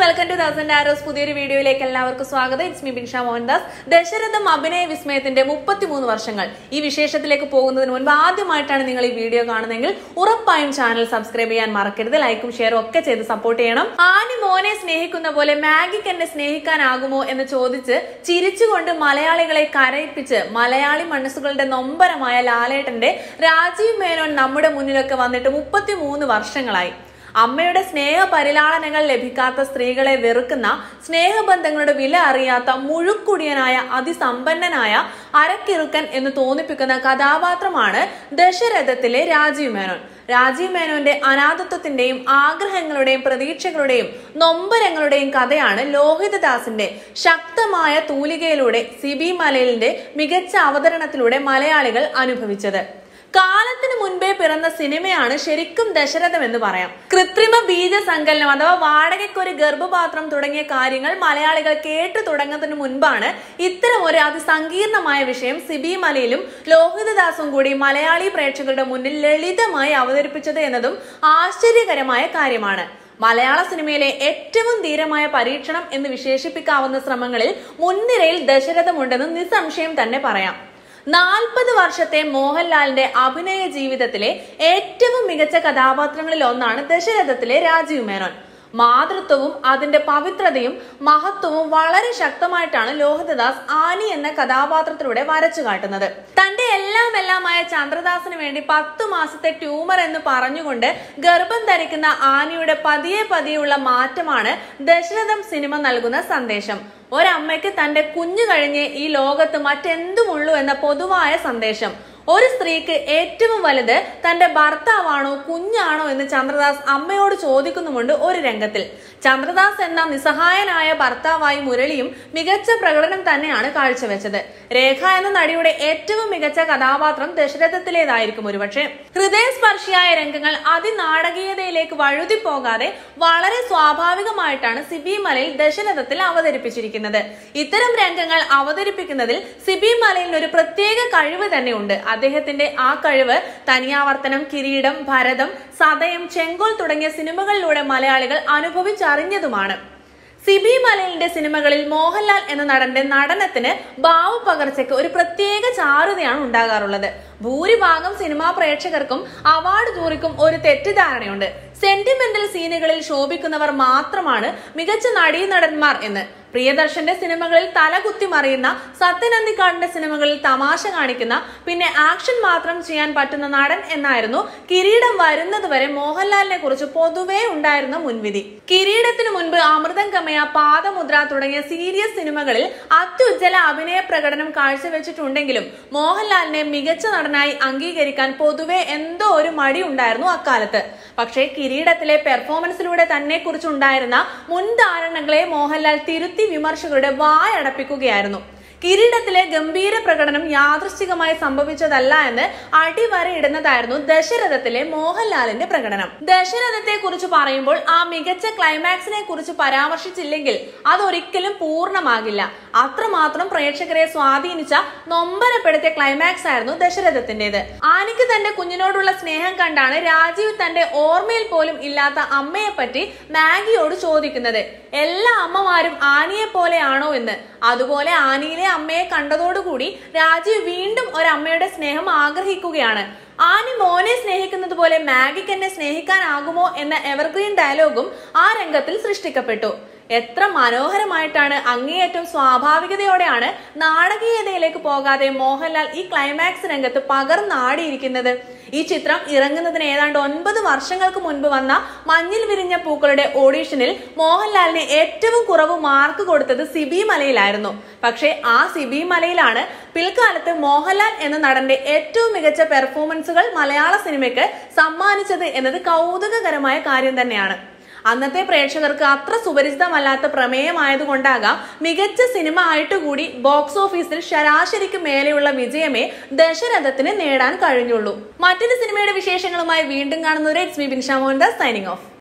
welcome two thousand arrows പുതിയൊരു വീഡിയോയിലേക്ക് എല്ലാവർക്കും സ്വാഗതം ഇറ്റ്സ് മീ ബിൻഷ മോഹൻദാസ് ദശരഥം അഭിനയ വിസ്മയത്തിന്റെ മുപ്പത്തിമൂന്ന് വർഷങ്ങൾ ഈ വിശേഷത്തിലേക്ക് പോകുന്നതിന് മുൻപ് ആദ്യമായിട്ടാണ് നിങ്ങൾ ഈ വീഡിയോ കാണുന്നതെങ്കിൽ ഉറപ്പായും ചാനൽ സബ്സ്ക്രൈബ് ചെയ്യാൻ മറക്കരുത് ലൈക്കും ഷെയറും ഒക്കെ ചെയ്ത് സപ്പോർട്ട് ചെയ്യണം ആനി മോനെ സ്നേഹിക്കുന്ന പോലെ മാഗിക്ക് എന്നെ സ്നേഹിക്കാനാകുമോ എന്ന് ചോദിച്ച് ചിരിച്ചുകൊണ്ട് മലയാളികളെ കരയിപ്പിച്ച് മലയാളി മനസ്സുകളുടെ നൊമ്പരമായ ലാലേട്ടന്റെ രാജീവ് മേനോൻ നമ്മുടെ മുന്നിലൊക്കെ വന്നിട്ട് മുപ്പത്തിമൂന്ന് വർഷങ്ങളായി അമ്മയുടെ സ്നേഹ പരിലാളനകൾ ലഭിക്കാത്ത സ്ത്രീകളെ വെറുക്കുന്ന സ്നേഹബന്ധങ്ങളുടെ വില അറിയാത്ത മുഴുക്കുടിയനായ അതിസമ്പന്നനായ അരക്കിറുക്കൻ എന്ന് തോന്നിപ്പിക്കുന്ന കഥാപാത്രമാണ് ദശരഥത്തിലെ രാജീവ് മേനോൻ രാജീവ് മേനോന്റെ അനാഥത്വത്തിന്റെയും ആഗ്രഹങ്ങളുടെയും പ്രതീക്ഷകളുടെയും നൊമ്പരങ്ങളുടെയും കഥയാണ് ലോഹിതദാസിന്റെ ശക്തമായ തൂലികയിലൂടെ സിബി മലയിലിന്റെ മികച്ച അവതരണത്തിലൂടെ മലയാളികൾ അനുഭവിച്ചത് കാലത്തിന് മുൻപേ പിറന്ന സിനിമയാണ് ശരിക്കും ദശരഥം എന്ന് പറയാം കൃത്രിമ ബീജസങ്കലനം അഥവാ വാടകയ്ക്കൊരു ഗർഭപാത്രം തുടങ്ങിയ കാര്യങ്ങൾ മലയാളികൾ കേട്ടു തുടങ്ങുന്നതിന് മുൻപാണ് ഇത്തരം ഒരു അതിസങ്കീർണമായ വിഷയം സിബി മലയിലും ലോഹിതദാസും കൂടി മലയാളി പ്രേക്ഷകരുടെ മുന്നിൽ ലളിതമായി അവതരിപ്പിച്ചത് എന്നതും ആശ്ചര്യകരമായ കാര്യമാണ് മലയാള സിനിമയിലെ ഏറ്റവും ധീരമായ പരീക്ഷണം എന്ന് വിശേഷിപ്പിക്കാവുന്ന ശ്രമങ്ങളിൽ മുൻനിരയിൽ ദശരഥമുണ്ടെന്ന് നിസ്സംശയം തന്നെ പറയാം നാൽപ്പത് വർഷത്തെ മോഹൻലാലിന്റെ അഭിനയ ജീവിതത്തിലെ ഏറ്റവും മികച്ച കഥാപാത്രങ്ങളിൽ ഒന്നാണ് ദശരഥത്തിലെ രാജീവ് മേനോൻ മാതൃത്വവും അതിന്റെ പവിത്രതയും മഹത്വവും വളരെ ശക്തമായിട്ടാണ് ലോഹിതദാസ് ആനി എന്ന കഥാപാത്രത്തിലൂടെ വരച്ചു കാട്ടുന്നത് തന്റെ എല്ലാം എല്ലാമായ ചന്ദ്രദാസിന് വേണ്ടി പത്തു മാസത്തെ ട്യൂമർ എന്ന് പറഞ്ഞുകൊണ്ട് ഗർഭം ധരിക്കുന്ന ആനിയുടെ പതിയെ പതിയുള്ള മാറ്റമാണ് ദശരഥം സിനിമ നൽകുന്ന സന്ദേശം ഒരമ്മയ്ക്ക് തന്റെ കുഞ്ഞു കഴിഞ്ഞ് ഈ ലോകത്ത് മറ്റെന്തുമുള്ളൂ എന്ന പൊതുവായ സന്ദേശം ഒരു സ്ത്രീക്ക് ഏറ്റവും വലുത് തന്റെ ഭർത്താവാണോ കുഞ്ഞാണോ എന്ന് ചന്ദ്രദാസ് അമ്മയോട് ചോദിക്കുന്നുമുണ്ട് ഒരു രംഗത്തിൽ ചന്ദ്രദാസ് എന്ന നിസ്സഹായനായ ഭർത്താവായി മുരളിയും മികച്ച പ്രകടനം തന്നെയാണ് കാഴ്ചവെച്ചത് രേഖ എന്ന നടിയുടെ ഏറ്റവും മികച്ച കഥാപാത്രം ദശരഥത്തിലേതായിരിക്കും ഒരുപക്ഷെ ഹൃദയസ്പർശിയായ രംഗങ്ങൾ അതിനാടകീയതയിലേക്ക് വഴുതി പോകാതെ വളരെ സ്വാഭാവികമായിട്ടാണ് സിബി മലയിൽ ദശരഥത്തിൽ അവതരിപ്പിച്ചിരിക്കുന്നത് ഇത്തരം രംഗങ്ങൾ അവതരിപ്പിക്കുന്നതിൽ സിബി മലയിൽ ഒരു പ്രത്യേക കഴിവ് തന്നെയുണ്ട് അദ്ദേഹത്തിന്റെ ആ കഴിവ് തനിയാവർത്തനം കിരീടം ഭരതം സതയം ചെങ്കോൽ തുടങ്ങിയ സിനിമകളിലൂടെ മലയാളികൾ അനുഭവിച്ചറിഞ്ഞതുമാണ് സിബി മലയിലിന്റെ സിനിമകളിൽ മോഹൻലാൽ എന്ന നടന്റെ നടനത്തിന് ഭാവ പകർച്ചയ്ക്ക് ഒരു പ്രത്യേക ചാരുതയാണ് ഉണ്ടാകാറുള്ളത് ഭൂരിഭാഗം സിനിമാ പ്രേക്ഷകർക്കും അവാർഡ് ജൂറിക്കും ഒരു തെറ്റിദ്ധാരണയുണ്ട് സെന്റിമെന്റൽ സീനുകളിൽ ശോഭിക്കുന്നവർ മാത്രമാണ് മികച്ച നടീനടന്മാർ എന്ന് പ്രിയദർശന്റെ സിനിമകളിൽ തലകുത്തി മറിയുന്ന സത്യനന്ദിക്കാടിന്റെ സിനിമകളിൽ തമാശ കാണിക്കുന്ന പിന്നെ ആക്ഷൻ മാത്രം ചെയ്യാൻ പറ്റുന്ന നടൻ എന്നായിരുന്നു കിരീടം വരുന്നത് വരെ മോഹൻലാലിനെ കുറിച്ച് പൊതുവേ ഉണ്ടായിരുന്ന മുൻവിധി കിരീടത്തിന് മുൻപ് അമൃതം കമയ പാദമുദ്ര തുടങ്ങിയ സീരിയസ് സിനിമകളിൽ അത്യുജ്വല അഭിനയ പ്രകടനം കാഴ്ചവെച്ചിട്ടുണ്ടെങ്കിലും മോഹൻലാലിനെ മികച്ച നടനായി അംഗീകരിക്കാൻ പൊതുവെ എന്തോ ഒരു മടി ഉണ്ടായിരുന്നു അക്കാലത്ത് പക്ഷേ കിരീടത്തിലെ പെർഫോമൻസിലൂടെ തന്നെ കുറിച്ചുണ്ടായിരുന്ന മുൻധാരണകളെ മോഹൻലാൽ തിരുത്തി വിമർശകരുടെ വായടപ്പിക്കുകയായിരുന്നു കിരീടത്തിലെ ഗംഭീര പ്രകടനം യാദൃശ്ചികമായി സംഭവിച്ചതല്ല എന്ന് അടിവരയിടുന്നതായിരുന്നു ദശരഥത്തിലെ മോഹൻലാലിന്റെ പ്രകടനം ദശരഥത്തെ കുറിച്ച് പറയുമ്പോൾ ആ മികച്ച ക്ലൈമാക്സിനെ കുറിച്ച് പരാമർശിച്ചില്ലെങ്കിൽ അതൊരിക്കലും പൂർണ്ണമാകില്ല അത്രമാത്രം പ്രേക്ഷകരെ സ്വാധീനിച്ച നൊമ്പരപ്പെടുത്തിയ ക്ലൈമാക്സ് ആയിരുന്നു ദശരഥത്തിന്റേത് ആനിക്ക് തന്റെ കുഞ്ഞിനോടുള്ള സ്നേഹം കണ്ടാണ് രാജീവ് തന്റെ ഓർമ്മയിൽ പോലും ഇല്ലാത്ത അമ്മയെ പറ്റി മാഗിയോട് ചോദിക്കുന്നത് എല്ലാ അമ്മമാരും ആനിയെ പോലെയാണോ എന്ന് അതുപോലെ ആനിയിലെ അമ്മയെ കണ്ടതോടുകൂടി രാജീവ് വീണ്ടും ഒരമ്മയുടെ സ്നേഹം ആഗ്രഹിക്കുകയാണ് ആനി മോനെ സ്നേഹിക്കുന്നത് പോലെ മാഗിക്ക് എന്നെ സ്നേഹിക്കാനാകുമോ എന്ന എവർഗ്രീൻ ഡയലോഗും ആ രംഗത്തിൽ സൃഷ്ടിക്കപ്പെട്ടു എത്ര മനോഹരമായിട്ടാണ് അങ്ങേയറ്റം സ്വാഭാവികതയോടെയാണ് നാടകീയതയിലേക്ക് പോകാതെ മോഹൻലാൽ ഈ ക്ലൈമാക്സ് രംഗത്ത് പകർന്നാടിയിരിക്കുന്നത് ഈ ചിത്രം ഇറങ്ങുന്നതിന് ഏതാണ്ട് ഒൻപത് വർഷങ്ങൾക്ക് മുൻപ് വന്ന മഞ്ഞിൽ വിരിഞ്ഞ പൂക്കളുടെ ഓഡീഷനിൽ മോഹൻലാലിന് ഏറ്റവും കുറവ് മാർക്ക് കൊടുത്തത് സിബി മലയിലായിരുന്നു പക്ഷേ ആ സിബി മലയിലാണ് പിൽക്കാലത്ത് മോഹൻലാൽ എന്ന നടന്റെ ഏറ്റവും മികച്ച പെർഫോമൻസുകൾ മലയാള സിനിമയ്ക്ക് സമ്മാനിച്ചത് എന്നത് കൗതുകകരമായ കാര്യം തന്നെയാണ് അന്നത്തെ പ്രേക്ഷകർക്ക് അത്ര സുപരിചിതമല്ലാത്ത പ്രമേയമായതുകൊണ്ടാകാം മികച്ച സിനിമ ആയിട്ട് കൂടി ബോക്സ് ഓഫീസിൽ ശരാശരിക്ക് മേലെയുള്ള വിജയമേ ദശരഥത്തിന് നേടാൻ കഴിഞ്ഞുള്ളൂ മറ്റൊരു സിനിമയുടെ വിശേഷങ്ങളുമായി വീണ്ടും കാണുന്നവരെ it's me Binsha Mohandas signing of